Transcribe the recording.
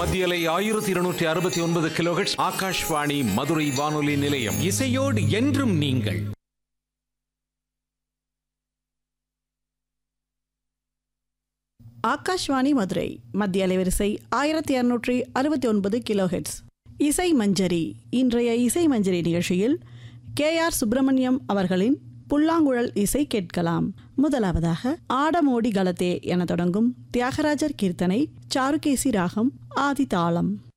மத்தியலை ஆயிரத்தி இருநூற்றி அறுபத்தி ஒன்பது கிலோஹெட்ஸ் ஆகாஷ்வாணி மதுரை வானொலி நிலையம் இசையோடு என்றும் நீங்கள் ஆகாஷ்வாணி மதுரை மத்திய அலைவரிசை ஆயிரத்தி இரநூற்றி அறுபத்தி ஒன்பது கிலோஹெட்ஸ் இசை மஞ்சரி இன்றைய இசை மஞ்சரி நிகழ்ச்சியில் கே ஆர் சுப்பிரமணியம் அவர்களின் புல்லாங்குழல் இசை கேட்கலாம் முதலாவதாக ஆடமோடி கலத்தே என தொடங்கும் தியாகராஜர் கீர்த்தனை சாருகேசி ராகம் ஆதி தாளம்